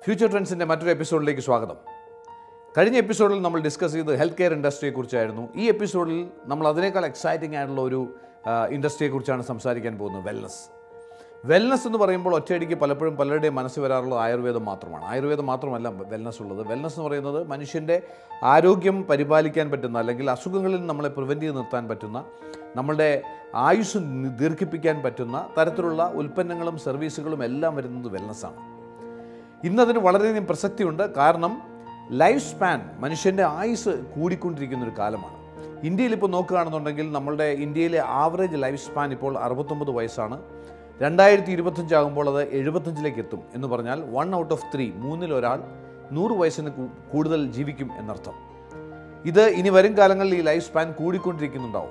future ട്രെൻഡ്സിൻ്റെ മറ്റൊരു എപ്പിസോഡിലേക്ക് സ്വാഗതം കഴിഞ്ഞ എപ്പിസോഡിൽ നമ്മൾ ഡിസ്കസ് ചെയ്തത് ഹെൽത്ത് കെയർ ഇൻഡസ്ട്രിയെക്കുറിച്ചായിരുന്നു ഈ എപ്പിസോഡിൽ നമ്മൾ അതിനേക്കാൾ എക്സൈറ്റിംഗ് ആയിട്ടുള്ള ഒരു ഇൻഡസ്ട്രിയെക്കുറിച്ചാണ് സംസാരിക്കാൻ പോകുന്നത് വെൽനസ് വെൽനസ് എന്ന് പറയുമ്പോൾ ഒറ്റയടിക്ക് പലപ്പോഴും പലരുടെയും മനസ്സിൽ വരാറുള്ളത് ആയുർവേദം മാത്രമാണ് ആയുർവേദം മാത്രമല്ല വെൽനസ് ഉള്ളത് വെൽനസ് എന്ന് പറയുന്നത് മനുഷ്യൻ്റെ ആരോഗ്യം പരിപാലിക്കാൻ പറ്റുന്ന അല്ലെങ്കിൽ അസുഖങ്ങളിൽ നമ്മളെ പ്രിവെൻറ്റ് ചെയ്ത് നിർത്താൻ പറ്റുന്ന നമ്മളുടെ ആയുസ് ദീർഘിപ്പിക്കാൻ പറ്റുന്ന തരത്തിലുള്ള ഉൽപ്പന്നങ്ങളും സർവീസുകളും എല്ലാം വരുന്നത് വെൽനസ്സാണ് ഇന്നതിന് വളരെയധികം പ്രസക്തിയുണ്ട് കാരണം ലൈഫ് സ്പാൻ മനുഷ്യൻ്റെ ആയുസ് കൂടിക്കൊണ്ടിരിക്കുന്ന ഒരു കാലമാണ് ഇന്ത്യയിൽ ഇപ്പോൾ നോക്കുകയാണെന്നുണ്ടെങ്കിൽ നമ്മളുടെ ഇന്ത്യയിലെ ആവറേജ് ലൈഫ് സ്പാൻ ഇപ്പോൾ അറുപത്തൊമ്പത് വയസ്സാണ് രണ്ടായിരത്തി ഇരുപത്തഞ്ചാകുമ്പോൾ അത് എഴുപത്തഞ്ചിലേക്ക് എത്തും എന്ന് പറഞ്ഞാൽ വൺ ഔട്ട് ഓഫ് ത്രീ മൂന്നിൽ ഒരാൾ നൂറ് വയസ്സിന് കൂ- കൂടുതൽ ജീവിക്കും എന്നർത്ഥം ഇത് ഇനി വരും കാലങ്ങളിൽ ഈ ലൈഫ് സ്പാൻ കൂടിക്കൊണ്ടിരിക്കുന്നുണ്ടാവും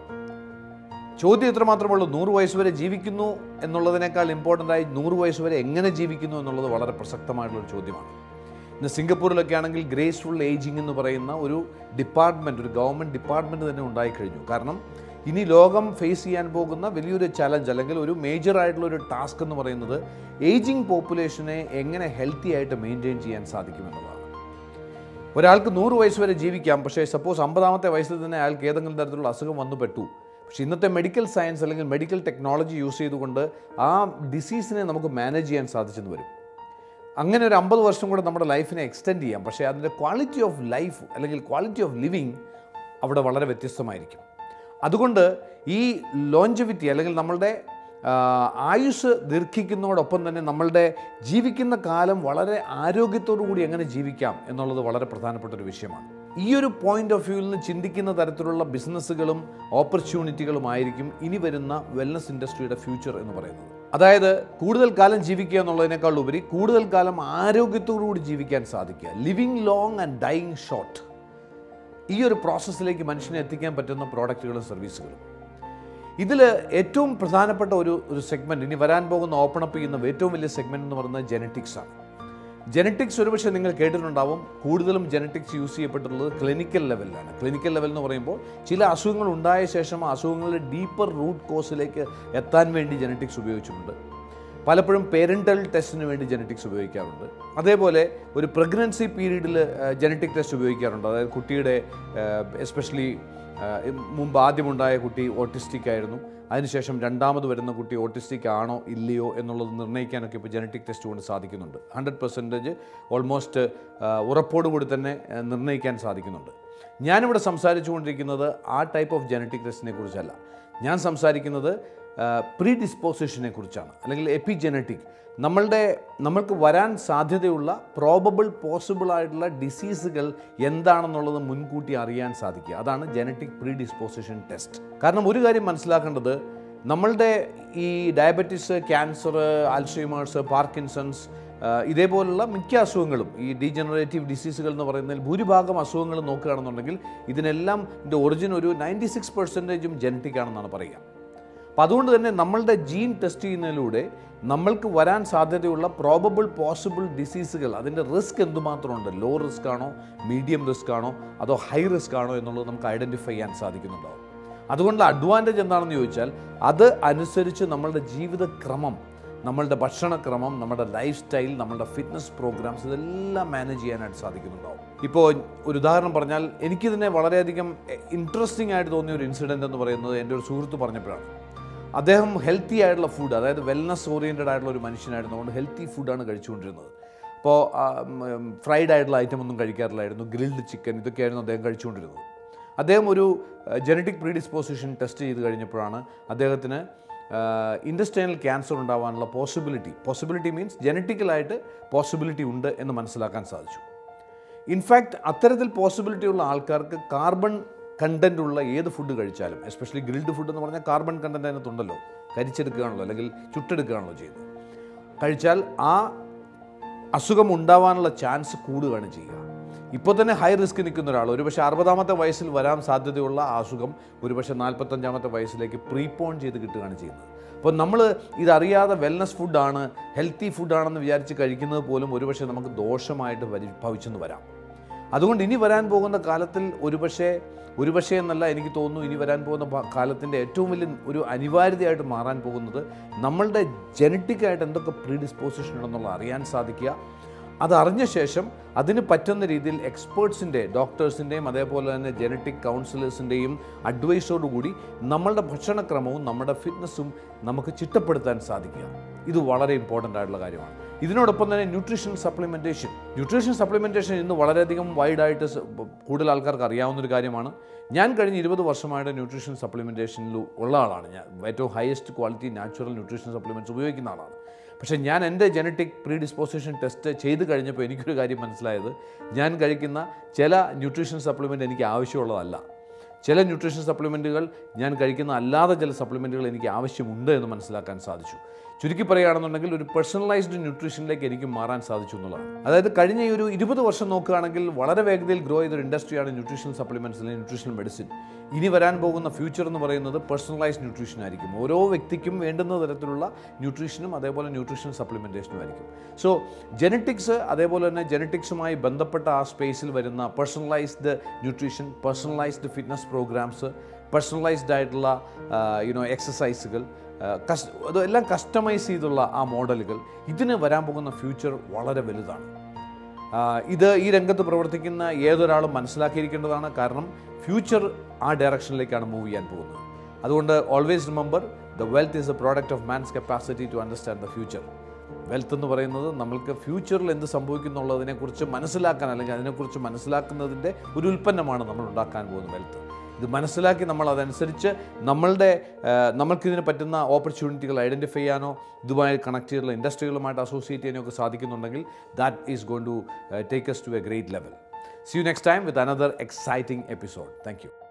ചോദ്യം ഇത്ര മാത്രമുള്ളൂ നൂറ് വയസ്സ് വരെ ജീവിക്കുന്നു എന്നുള്ളതിനേക്കാൾ ഇമ്പോർട്ടൻ്റ് ആയി നൂറ് വയസ്സ് വരെ എങ്ങനെ ജീവിക്കുന്നു എന്നുള്ളത് വളരെ പ്രസക്തമായിട്ടുള്ളൊരു ചോദ്യമാണ് ഇന്ന് സിംഗപ്പൂരിലൊക്കെ ആണെങ്കിൽ ഗ്രേസ്ഫുൾ ഏജിങ് എന്ന് പറയുന്ന ഒരു ഡിപ്പാർട്ട്മെൻറ്റ് ഒരു ഗവൺമെൻറ് ഡിപ്പാർട്ട്മെൻറ്റ് തന്നെ ഉണ്ടായിക്കഴിഞ്ഞു കാരണം ഇനി ലോകം ഫേസ് ചെയ്യാൻ പോകുന്ന വലിയൊരു ചലഞ്ച് അല്ലെങ്കിൽ ഒരു മേജർ ആയിട്ടുള്ള ഒരു ടാസ്ക് എന്ന് പറയുന്നത് ഏജിങ് പോപ്പുലേഷനെ എങ്ങനെ ഹെൽത്തി ആയിട്ട് മെയിൻറ്റെയിൻ ചെയ്യാൻ സാധിക്കുമെന്നുള്ളതാണ് ഒരാൾക്ക് നൂറ് വയസ്സ് വരെ ജീവിക്കാം പക്ഷേ സപ്പോസ് അമ്പതാമത്തെ വയസ്സിൽ തന്നെ അയാൾക്ക് ഏതെങ്കിലും തരത്തിലുള്ള അസുഖം വന്നു പെട്ടു പക്ഷേ ഇന്നത്തെ മെഡിക്കൽ സയൻസ് അല്ലെങ്കിൽ മെഡിക്കൽ ടെക്നോളജി യൂസ് ചെയ്തുകൊണ്ട് ആ ഡിസീസിനെ നമുക്ക് മാനേജ് ചെയ്യാൻ സാധിച്ചെന്ന് വരും അങ്ങനെ ഒരു അമ്പത് വർഷം കൂടെ നമ്മുടെ ലൈഫിനെ എക്സ്റ്റെൻഡ് ചെയ്യാം പക്ഷേ അതിൻ്റെ ക്വാളിറ്റി ഓഫ് ലൈഫ് അല്ലെങ്കിൽ ക്വാളിറ്റി ഓഫ് ലിവിങ് അവിടെ വളരെ വ്യത്യസ്തമായിരിക്കും അതുകൊണ്ട് ഈ ലോഞ്ചവിറ്റി അല്ലെങ്കിൽ നമ്മളുടെ ആ, ആയുസ് ദീർഘിക്കുന്നതോടൊപ്പം തന്നെ നമ്മളുടെ ജീവിക്കുന്ന കാലം വളരെ ആരോഗ്യത്തോടു കൂടി എങ്ങനെ ജീവിക്കാം എന്നുള്ളത് വളരെ പ്രധാനപ്പെട്ട ഒരു വിഷയമാണ് ഈ ഒരു പോയിന്റ് ഓഫ് വ്യൂവിൽ നിന്ന് ചിന്തിക്കുന്ന തരത്തിലുള്ള ബിസിനസ്സുകളും ഓപ്പർച്യൂണിറ്റികളുമായിരിക്കും ഇനി വരുന്ന വെൽനസ് ഇൻഡസ്ട്രിയുടെ ഫ്യൂച്ചർ എന്ന് പറയുന്നത് അതായത് കൂടുതൽ കാലം ജീവിക്കുക എന്നുള്ളതിനേക്കാൾ ഉപരി കൂടുതൽ കാലം ആരോഗ്യത്തോടു കൂടി ജീവിക്കാൻ സാധിക്കുക living long and dying short ഈ ഒരു പ്രോസസ്സിലേക്ക് മനുഷ്യനെ എത്തിക്കാൻ പറ്റുന്ന പ്രോഡക്റ്റുകളും സർവീസുകളും ഇതിൽ ഏറ്റവും പ്രധാനപ്പെട്ട ഒരു ഒരു സെഗ്മെൻറ്റ് ഇനി വരാൻ പോകുന്ന ഓപ്പൺ അപ്പ് ചെയ്യുന്ന ഏറ്റവും വലിയ സെഗ്മെൻറ്റ് എന്ന് പറയുന്നത് ജെനറ്റിക്സ് ആണ് ജെനറ്റിക്സ് ഒരുപക്ഷെ നിങ്ങൾ കേട്ടിട്ടുണ്ടാവും കൂടുതലും ജെനറ്റിക്സ് യൂസ് ചെയ്യപ്പെട്ടിട്ടുള്ളത് ക്ലിനിക്കൽ ലെവലിലാണ് ക്ലിനിക്കൽ ലെവൽ എന്ന് പറയുമ്പോൾ ചില അസുഖങ്ങൾ ഉണ്ടായ ശേഷം ആ അസുഖങ്ങളുടെ ഡീപ്പർ റൂട്ട് കോസിലേക്ക് എത്താൻ വേണ്ടി ജെനറ്റിക്സ് ഉപയോഗിച്ചിട്ടുണ്ട് പലപ്പോഴും പേരൻ്റൽ ടെസ്റ്റിന് വേണ്ടി ജെനറ്റിക്സ് ഉപയോഗിക്കാറുണ്ട് അതേപോലെ ഒരു പ്രഗ്നൻസി പീരീഡിൽ ജെനറ്റിക് ടെസ്റ്റ് ഉപയോഗിക്കാറുണ്ട് അതായത് കുട്ടിയുടെ എസ്പെഷ്യലി മുമ്പ് ആദ്യമുണ്ടായ കുട്ടി ഓട്ടിസ്റ്റിക് ആയിരുന്നു അതിനുശേഷം രണ്ടാമത് വരുന്ന കുട്ടി ഓട്ടിസ്റ്റിക് ആണോ ഇല്ലയോ എന്നുള്ളത് നിർണ്ണയിക്കാനൊക്കെ ഇപ്പോൾ ജനറ്റിക് ടെസ്റ്റ് കൊണ്ട് സാധിക്കുന്നുണ്ട് ഹൺഡ്രഡ് പെർസെൻറ്റേജ് ഓൾമോസ്റ്റ് ഉറപ്പോടുകൂടി തന്നെ ആ, നിർണ്ണയിക്കാൻ സാധിക്കുന്നുണ്ട് ഞാനിവിടെ സംസാരിച്ചു കൊണ്ടിരിക്കുന്നത് ആ ടൈപ്പ് ഓഫ് ജനറ്റിക് ടെസ്റ്റിനെ കുറിച്ചല്ല ഞാൻ സംസാരിക്കുന്നത് പ്രീ ഡിസ്പോസിഷനെ കുറിച്ചാണ് അല്ലെങ്കിൽ എപ്പിജനറ്റിക് നമ്മളുടെ നമ്മൾക്ക് വരാൻ സാധ്യതയുള്ള പ്രോബബിൾ പോസിബിൾ ആയിട്ടുള്ള ഡിസീസുകൾ എന്താണെന്നുള്ളത് മുൻകൂട്ടി അറിയാൻ സാധിക്കുക അതാണ് ജനറ്റിക് പ്രീ ഡിസ്പോസിഷൻ ടെസ്റ്റ് കാരണം ഒരു കാര്യം മനസ്സിലാക്കേണ്ടത് നമ്മളുടെ ഈ ഡയബറ്റീസ് ക്യാൻസർ അൽഷൈമേഴ്സ് പാർക്കിൻസൺസ് ആ, ഇതേപോലുള്ള മിക്ക അസുഖങ്ങളും ഈ ഡീജനറേറ്റീവ് ഡിസീസുകൾ എന്ന് പറയുന്നതിൽ ഭൂരിഭാഗം അസുഖങ്ങൾ നോക്കുകയാണെന്നുണ്ടെങ്കിൽ ഇതിനെല്ലാം ഇതിൻ്റെ ഒറിജിൻ ഒരു നയൻറ്റി സിക്സ് പെർസെൻറ്റേജും ജനറ്റിക് ആണെന്നാണ് പറയുക അപ്പം അതുകൊണ്ട് തന്നെ നമ്മളുടെ ജീൻ ടെസ്റ്റ് ചെയ്യുന്നതിലൂടെ നമ്മൾക്ക് വരാൻ സാധ്യതയുള്ള പ്രോബബിൾ പോസിബിൾ ഡിസീസുകൾ അതിൻ്റെ റിസ്ക് എന്തുമാത്രമുണ്ട് ലോ റിസ്ക് ആണോ മീഡിയം റിസ്ക് ആണോ അതോ ഹൈ റിസ്ക് ആണോ എന്നുള്ളത് നമുക്ക് ഐഡൻറ്റിഫൈ ചെയ്യാൻ സാധിക്കുന്നുണ്ടാവും അതുകൊണ്ടുള്ള അഡ്വാൻറ്റേജ് എന്താണെന്ന് ചോദിച്ചാൽ അത് അനുസരിച്ച് നമ്മളുടെ ജീവിതക്രമം നമ്മളുടെ ഭക്ഷണക്രമം നമ്മുടെ ലൈഫ് സ്റ്റൈൽ നമ്മളുടെ ഫിറ്റ്നസ് പ്രോഗ്രാംസ് ഇതെല്ലാം മാനേജ് ചെയ്യാനായിട്ട് സാധിക്കുന്നുണ്ടാവും ഇപ്പോൾ ഒരു ഉദാഹരണം പറഞ്ഞാൽ എനിക്കിതിനെ വളരെയധികം ഇൻട്രസ്റ്റിംഗ് ആയിട്ട് തോന്നിയ ഒരു ഇൻസിഡൻറ്റ് എന്ന് പറയുന്നത് എൻ്റെ ഒരു സുഹൃത്ത് പറഞ്ഞപ്പോഴാണ് അദ്ദേഹം ഹെൽത്തി ആയിട്ടുള്ള ഫുഡ് അതായത് വെൽനസ് ഓറിയൻറ്റഡ് ആയിട്ടുള്ള ഒരു മനുഷ്യനായിരുന്നതുകൊണ്ട് ഹെൽത്തി ഫുഡാണ് കഴിച്ചുകൊണ്ടിരുന്നത് അപ്പോൾ ഫ്രൈഡ് ആയിട്ടുള്ള ഐറ്റം ഒന്നും കഴിക്കാറില്ലായിരുന്നു ഗ്രിൽഡ് ചിക്കൻ ഇതൊക്കെയായിരുന്നു അദ്ദേഹം കഴിച്ചുകൊണ്ടിരുന്നത് അദ്ദേഹം ഒരു ജനറ്റിക് പ്രീഡിസ്പോസിഷൻ ടെസ്റ്റ് ചെയ്ത് കഴിഞ്ഞപ്പോഴാണ് അദ്ദേഹത്തിന് ഇൻഡസ്റ്റൈനൽ ക്യാൻസർ ഉണ്ടാവാനുള്ള പോസിബിലിറ്റി പോസിബിലിറ്റി മീൻസ് ജനറ്റിക്കലായിട്ട് പോസിബിലിറ്റി ഉണ്ട് എന്ന് മനസ്സിലാക്കാൻ സാധിച്ചു ഇൻഫാക്റ്റ് അത്തരത്തിൽ പോസിബിലിറ്റി ഉള്ള ആൾക്കാർക്ക് കാർബൺ കണ്ടൻ്റ് ഉള്ള ഏത് ഫുഡ് കഴിച്ചാലും എസ്പെഷ്യലി ഗ്രിൽഡ് ഫുഡ് എന്ന് പറഞ്ഞാൽ കാർബൺ കണ്ടൻ്റ് അതിനകത്തുണ്ടല്ലോ കരിച്ചെടുക്കുകയാണല്ലോ അല്ലെങ്കിൽ ചുട്ടെടുക്കുകയാണല്ലോ ചെയ്യുന്നത് കഴിച്ചാൽ ആ അസുഖം ഉണ്ടാവാനുള്ള ചാൻസ് കൂടുകയാണ് ചെയ്യുക ഇപ്പോൾ തന്നെ ഹൈ റിസ്ക് നിൽക്കുന്ന ഒരാൾ ഒരുപക്ഷെ അറുപതാമത്തെ വയസ്സിൽ വരാൻ സാധ്യതയുള്ള ആ അസുഖം ഒരുപക്ഷെ നാൽപ്പത്തഞ്ചാമത്തെ വയസ്സിലേക്ക് പ്രീപോൺ ചെയ്ത് കിട്ടുകയാണ് ചെയ്യുന്നത് അപ്പോൾ നമ്മൾ ഇതറിയാതെ വെൽനസ് ഫുഡാണ് ഹെൽത്തി ഫുഡാണെന്ന് വിചാരിച്ച് കഴിക്കുന്നത് പോലും ഒരുപക്ഷെ നമുക്ക് ദോഷമായിട്ട് വരി ഭവിച്ചെന്ന് വരാം അതുകൊണ്ട് ഇനി വരാൻ പോകുന്ന കാലത്തിൽ ഒരുപക്ഷെ ഒരുപക്ഷെ എന്നല്ല എനിക്ക് തോന്നുന്നു ഇനി വരാൻ പോകുന്ന പ- കാലത്തിൻ്റെ ഏറ്റവും വലിയ ഒരു അനിവാര്യതയായിട്ട് മാറാൻ പോകുന്നത് നമ്മളുടെ ജനറ്റിക്കായിട്ട് എന്തൊക്കെ പ്രീഡിസ്പോസിഷൻ ഉണ്ടെന്നുള്ള അറിയാൻ സാധിക്കുക അത് അറിഞ്ഞ ശേഷം അതിന് പറ്റുന്ന രീതിയിൽ എക്സ്പേർട്സിൻ്റെ ഡോക്ടേഴ്സിൻ്റെയും അതേപോലെ തന്നെ ജനറ്റിക് കൗൺസിലേഴ്സിൻ്റെയും അഡ്വൈസോടുകൂടി നമ്മളുടെ ഭക്ഷണക്രമവും നമ്മുടെ ഫിറ്റ്നസ്സും നമുക്ക് ചിട്ടപ്പെടുത്താൻ സാധിക്കുക ഇത് വളരെ ഇമ്പോർട്ടൻ്റ് ആയിട്ടുള്ള കാര്യമാണ് ഇതിനോടൊപ്പം തന്നെ ന്യൂട്രീഷൻ സപ്ലിമെൻറ്റേഷൻ ന്യൂട്രീഷൻ സപ്ലിമെൻറ്റേഷൻ ഇന്ന് വളരെയധികം വൈഡായിട്ട് സ- കൂടുതൽ ആൾക്കാർക്ക് അറിയാവുന്നൊരു കാര്യമാണ് ഞാൻ കഴിഞ്ഞ ഇരുപത് വർഷമായിട്ട് ന്യൂട്രീഷൻ സപ്ലിമെൻറ്റേഷനിൽ ഉള്ള ആളാണ് ഞാൻ ഏറ്റവും highest quality natural nutrition supplements ഉപയോഗിക്കുന്ന ആളാണ് പക്ഷേ ഞാൻ എൻ്റെ ജനറ്റിക് പ്രീ ഡിസ്പോസിഷൻ ടെസ്റ്റ് ചെയ്ത് കഴിഞ്ഞപ്പോൾ എനിക്കൊരു കാര്യം മനസ്സിലായത് ഞാൻ കഴിക്കുന്ന ചില ന്യൂട്രീഷൻ സപ്ലിമെൻ്റ് എനിക്ക് ആവശ്യമുള്ളതല്ല ചില ന്യൂട്രീഷൻ സപ്ലിമെൻറ്റുകൾ ഞാൻ കഴിക്കുന്ന അല്ലാതെ ചില സപ്ലിമെൻറ്റുകൾ എനിക്ക് ആവശ്യമുണ്ട് എന്ന് മനസ്സിലാക്കാൻ സാധിച്ചു ചുരുക്കി പറയുകയാണെന്നുണ്ടെങ്കിൽ ഒരു പേഴ്സണലൈസ്ഡ് ന്യൂട്രീഷനിലേക്ക് എനിക്ക് മാറാൻ സാധിച്ചു എന്നുള്ളതാണ് അതായത് കഴിഞ്ഞ ഈ ഒരു ഇരുപത് വർഷം നോക്കുകയാണെങ്കിൽ വളരെ വേഗതയിൽ ഗ്രോ ചെയ്തൊരു ഇൻഡസ്ട്രിയാണ് ന്യൂട്രീഷൻ സപ്ലിമെൻറ്റ്സ് അല്ലെങ്കിൽ ന്യൂട്രീഷൻ മെഡിസിൻ ഇനി വരാൻ പോകുന്ന ഫ്യൂച്ചർ എന്ന് പറയുന്നത് പേഴ്സണലൈസ്ഡ് ന്യൂട്രീഷൻ ആയിരിക്കും ഓരോ വ്യക്തിക്കും വേണ്ടുന്ന തരത്തിലുള്ള ന്യൂട്രീഷനും അതേപോലെ ന്യൂട്രീഷൻ സപ്ലിമെൻറ്റേഷനും ആയിരിക്കും സോ ജനറ്റിക്സ് അതേപോലെ തന്നെ ജനറ്റിക്സുമായി ബന്ധപ്പെട്ട ആ സ്പേസിൽ വരുന്ന personalised nutrition personalised fitness programmes personalised ആയിട്ടുള്ള യുനോ എക്സസൈസുകൾ കസ് അതെല്ലാം കസ്റ്റമൈസ് ചെയ്തുള്ള ആ മോഡലുകൾ ഇതിന് വരാൻ പോകുന്ന ഫ്യൂച്ചർ വളരെ വലുതാണ് ആ, ഇത് ഈ രംഗത്ത് പ്രവർത്തിക്കുന്ന ഏതൊരാളും മനസ്സിലാക്കിയിരിക്കേണ്ടതാണ് കാരണം ഫ്യൂച്ചർ ആ ഡയറക്ഷനിലേക്കാണ് മൂവ് ചെയ്യാൻ പോകുന്നത് അതുകൊണ്ട് always remember the wealth is a product of man's capacity to understand the future wealth എന്ന് പറയുന്നത് നമ്മൾക്ക് ഫ്യൂച്ചറിൽ എന്ത് സംഭവിക്കുന്നുള്ളതിനെക്കുറിച്ച് മനസ്സിലാക്കാൻ അല്ലെങ്കിൽ അതിനെക്കുറിച്ച് മനസ്സിലാക്കുന്നതിൻ്റെ ഒരു ഉൽപ്പന്നമാണ് നമ്മൾ ഉണ്ടാക്കാൻ പോകുന്ന വെൽത്ത് ഇത് മനസ്സിലാക്കി നമ്മൾ അതനുസരിച്ച് നമ്മളുടെ ആ, നമ്മൾക്കിതിന് പറ്റുന്ന ഓപ്പർച്യൂണിറ്റികൾ ഐഡൻറ്റിഫൈ ചെയ്യാനോ ഇതുമായി കണക്ട് ചെയ്തിട്ടുള്ള ഇൻഡസ്ട്രികളുമായിട്ട് അസോസിയേറ്റ് ചെയ്യാനോ ഒക്കെ സാധിക്കുന്നുണ്ടെങ്കിൽ that is gonna take us to a great level see you next time with another exciting episode thank U